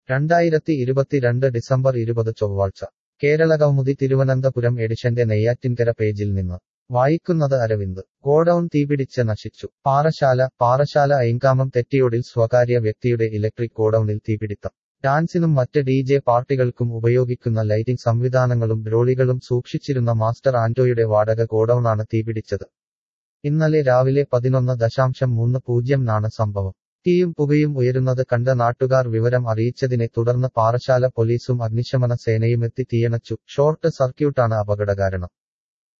രണ്ടായിരത്തി ഇരുപത്തിരണ്ട് ഡിസംബർ ഇരുപത് ചൊവ്വാഴ്ച കേരള കൗമുദി തിരുവനന്തപുരം എഡിഷന്റെ നെയ്യാറ്റിൻകര പേജിൽ നിന്ന് വായിക്കുന്നത് അരവിന്ദ് ഗോഡൌൺ തീപിടിച്ച് നശിച്ചു പാറശാല പാറശാല ഐങ്കാമം തെറ്റിയോടിൽ സ്വകാര്യ വ്യക്തിയുടെ ഇലക്ട്രിക് ഗോഡൌണിൽ തീപിടിത്തം ഡാൻസിനും മറ്റ് ഡി ജെ പാർട്ടികൾക്കും ഉപയോഗിക്കുന്ന ലൈറ്റിംഗ് സംവിധാനങ്ങളും രോളികളും സൂക്ഷിച്ചിരുന്ന മാസ്റ്റർ ആന്റോയുടെ വാടക ഗോഡൌണാണ് തീപിടിച്ചത് ഇന്നലെ രാവിലെ പതിനൊന്ന് ദശാംശം മൂന്ന് പൂജ്യം നാണ് സംഭവം തീയും പുകയും ഉയരുന്നത് കണ്ട നാട്ടുകാർ വിവരം അറിയിച്ചതിനെ തുടർന്ന് പാറശാല പോലീസും അഗ്നിശമന സേനയുമെത്തി തീയണച്ചു ഷോർട്ട് സർക്യൂട്ടാണ് അപകടകാരണം